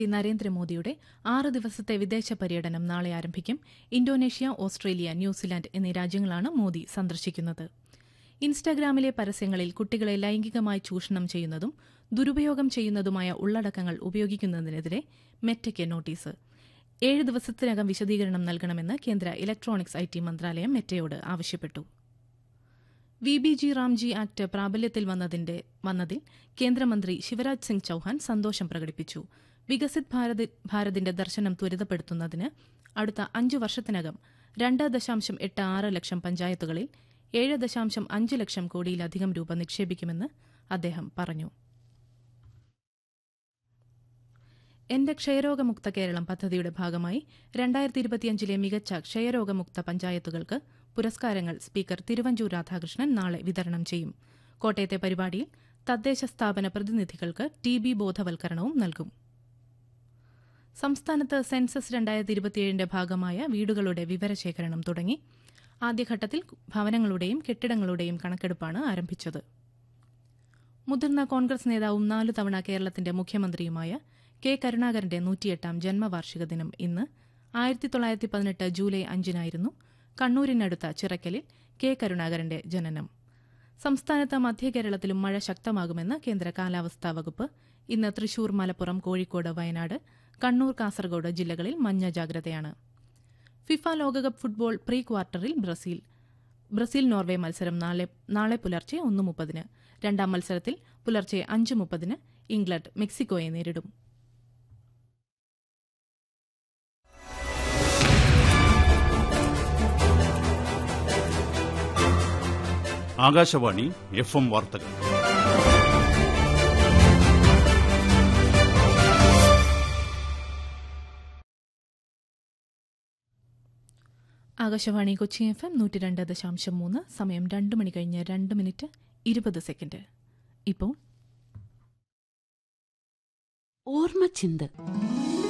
നരേന്ദ്രമോദിയുടെ ആറ് ദിവസത്തെ വിദേശ പര്യടനം നാളെ ആരംഭിക്കും ഇന്തോനേഷ്യ ഓസ്ട്രേലിയ ന്യൂസിലാൻഡ് എന്നീ രാജ്യങ്ങളാണ് മോദി സന്ദർശിക്കുന്നത് ഇൻസ്റ്റാഗ്രാമിലെ പരസ്യങ്ങളിൽ കുട്ടികളെ ലൈംഗികമായി ചൂഷണം ചെയ്യുന്നതും ദുരുപയോഗം ചെയ്യുന്നതുമായ ഉള്ളടക്കങ്ങൾ ഉപയോഗിക്കുന്നതിനെതിരെ മെറ്റയ്ക്ക് നോട്ടീസ് ഏഴ് ദിവസത്തിനകം വിശദീകരണം നൽകണമെന്ന് കേന്ദ്ര ഇലക്ട്രോണിക്സ് ഐ ടി മന്ത്രാലയം മെറ്റയോട് ആവശ്യപ്പെട്ടു V B G Ramji act പ്രാബല്യത്തിൽ വന്നതിന്റെ വന്നതിൽ കേന്ദ്രമന്ത്രി ശിവരാജ് സിംഗ് ചൌഹാൻ സന്തോഷം പ്രകടിപ്പിച്ചു വികസിത് ഭാരത് ഭാരതിന്റെ ദർശനം ത്വരിതപ്പെടുത്തുന്നതിന് അടുത്ത അഞ്ചു വർഷത്തിനകം രണ്ട് ദശാംശം എട്ട് ആറ് ലക്ഷം പഞ്ചായത്തുകളിൽ ഏഴ് ദശാംശം അഞ്ച് ലക്ഷം കോടിയിലധികം രൂപ നിക്ഷേപിക്കുമെന്ന് അദ്ദേഹം പറഞ്ഞു എന്റെ ക്ഷയരോഗമുക്ത കേരളം പദ്ധതിയുടെ ഭാഗമായി രണ്ടായിരത്തി ഇരുപത്തിയഞ്ചിലെ മികച്ച ക്ഷയരോഗമുക്ത പഞ്ചായത്തുകൾക്ക് പുരസ്കാരങ്ങൾ സ്പീക്കർ തിരുവഞ്ചൂർ രാധാകൃഷ്ണൻ നാളെ വിതരണം ചെയ്യും കോട്ടയത്തെ പരിപാടിയിൽ തദ്ദേശ സ്ഥാപന പ്രതിനിധികൾക്ക് ടി ബി ബോധവൽക്കരണവും നൽകും സംസ്ഥാനത്ത് സെൻസസ് രണ്ടായിരത്തി ഇരുപത്തിയേഴിന്റെ ഭാഗമായ വീടുകളുടെ വിവരശേഖരണം തുടങ്ങി ആദ്യഘട്ടത്തിൽ ഭവനങ്ങളുടെയും കെട്ടിടങ്ങളുടെയും കണക്കെടുപ്പാണ് ആരംഭിച്ചത് മുതിർന്ന കോൺഗ്രസ് നേതാവും നാലു തവണ കേരളത്തിന്റെ മുഖ്യമന്ത്രിയുമായ കെ കരുണാകരന്റെ നൂറ്റിയെട്ടാം ജന്മവാർഷിക ദിനം ഇന്ന് ആയിരത്തി തൊള്ളായിരത്തി പതിനെട്ട് ജൂലൈ അഞ്ചിനായിരുന്നു കണ്ണൂരിനടുത്ത ചിറക്കലിൽ കെ കരുണാകരന്റെ ജനനം സംസ്ഥാനത്ത് മധ്യകേരളത്തിലും മഴ ശക്തമാകുമെന്ന് കേന്ദ്ര കാലാവസ്ഥാ വകുപ്പ് ഇന്ന് തൃശൂർ മലപ്പുറം കോഴിക്കോട് വയനാട് കണ്ണൂർ കാസർഗോഡ് ജില്ലകളിൽ മഞ്ഞ ജാഗ്രതയാണ് ഫിഫ ലോകകപ്പ് ഫുട്ബോൾ പ്രീ ക്വാർട്ടറിൽ ബ്രസീൽ ബ്രസീൽ നോർവേ മത്സരം നാളെ നാളെ പുലർച്ചെ ഒന്ന് മുപ്പതിന് രണ്ടാം മത്സരത്തിൽ പുലർച്ചെ അഞ്ച് മുപ്പതിന് ഇംഗ്ലണ്ട് മെക്സിക്കോയെ നേരിടും ആകാശവാണി എഫ് എം വാർത്തകൾ ആകാശവാണി കൊച്ചി എഫ് എം നൂറ്റി രണ്ട് ദശാംശം മൂന്ന് സമയം രണ്ട് മണി കഴിഞ്ഞ് രണ്ട് മിനിറ്റ് ഇരുപത് സെക്കൻഡ് ഇപ്പോൾ ഓർമ്മച്ചിന്ത്